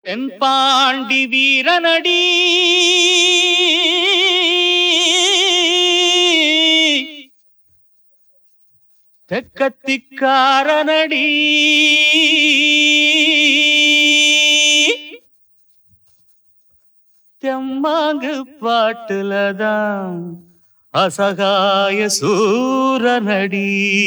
தென்பாண்டி வீரனடி தெக்கத்திக்காரனடி தெம்மாங்கு பாட்டுலதான் அசகாய சூரனடி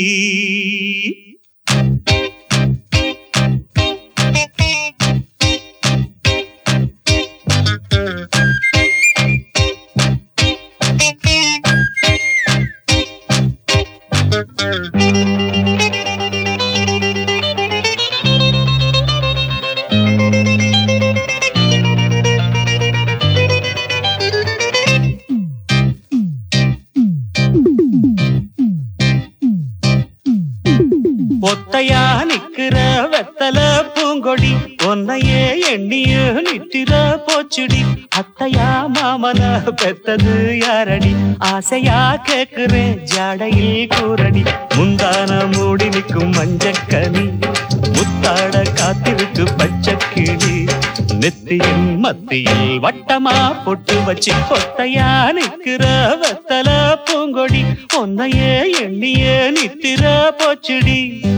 ஒத்தையா நிக்கிற வெத்தல பூங்கொடி ஒன்னையே எண்ணிய நித்திர போச்சுடி அத்தையா மாமன பெத்தது யாரடி ஆசையா கேக்குறேன் ஜாடையில் கூரடி முந்தான மூடி நிற்கும் மஞ்சக்கனி முத்தாட காத்திருக்கு பச்சை கிளி நெத்தியின் மத்தியில் வட்டமா பொட்டு வச்சு கொத்தையா நிக்கிற வெத்தல பூங்கொடி ஒன்னையே எண்ணிய நித்திர போச்சுடி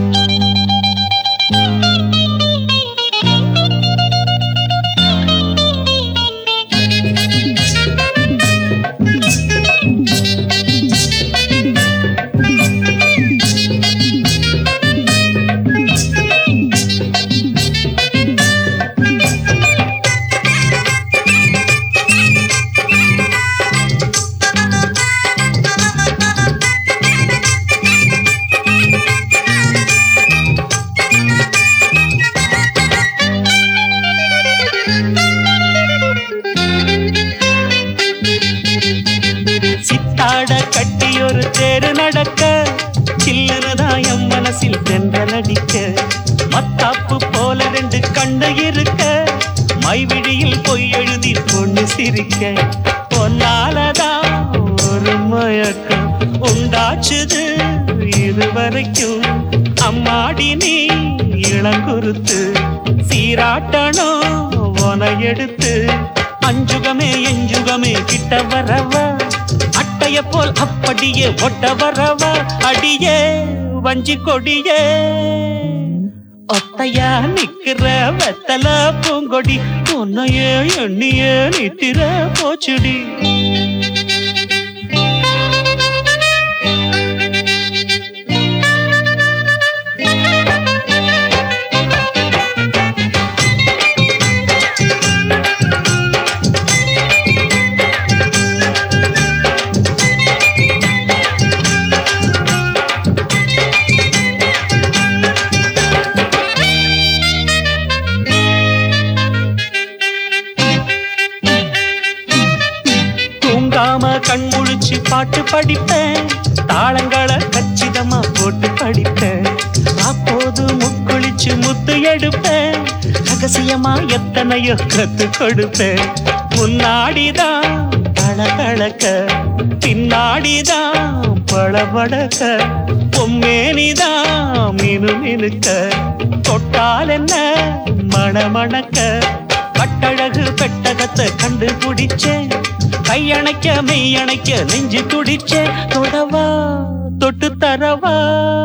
சித்தாட கட்டி ஒரு தேரு நடக்க சில்லனதான் என் மனசில் தென்றல் அடிக்க மத்தாப்பு போல ரெண்டு கண்ணு இருக்க மைவிழியில் பொய் எழுதி பொண்ணு சிரிக்க பொன்னாலதான் ஒரு மயக்கம் உண்டாச்சுது இதுவரைக்கும் அம்மாடி நீ இளங்குருத்து சீராட்டணும் உன எடுத்து அஞ்சுகமே எஞ்சுகமே கிட்ட வரவா அட்டைய போல் அப்படியே ஒட்ட வரவா அடியே வஞ்சி கொடியே ஒத்தையா நிக்கிற வெத்தல பூங்கொடி உன்னையே எண்ணிய நித்திர போச்சுடி தூங்காம கண் முழிச்சு பாட்டு படிப்பேன் தாளங்களை கச்சிதமா போட்டு படிப்பேன் அப்போது முக்குளிச்சு முத்து எடுப்பேன் ரகசியமா எத்தனையோ கத்து கொடுப்பேன் முன்னாடிதான் பழகழக்க பின்னாடிதான் பளபளக்க பொம்மேனிதான் மினு மினுக்க தொட்டால் என்ன மணமணக்க கட்டழகு பெட்டகத்தை கண்டுபிடிச்சேன் கையணைக்க மெய்யணைக்க நெஞ்சு துடிச்சேன் தொடவா தொட்டு தரவா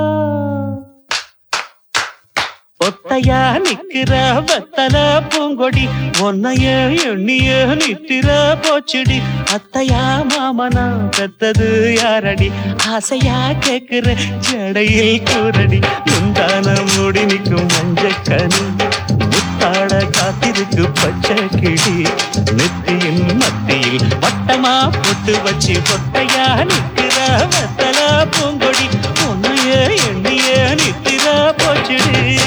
ஒத்தையா நிக்கிற வெத்தல பூங்கொடி ஒன்னைய எண்ணிய நித்திர போச்சுடி அத்தையா மாமனா பெத்தது யாரடி ஆசையா கேக்குற ஜடையில் கூரடி முந்தான மூடி நிற்கும் மஞ்சக்கனி முத்தாட காத்திருக்கு பச்சை கிளி நெத்தியின் மத்தியில் வட்டமா பொட்டு வச்சு பொட்டையா நிக்கிற வெத்தல பூங்கொடி உன்னைய எண்ணிய நித்திர போச்சுடி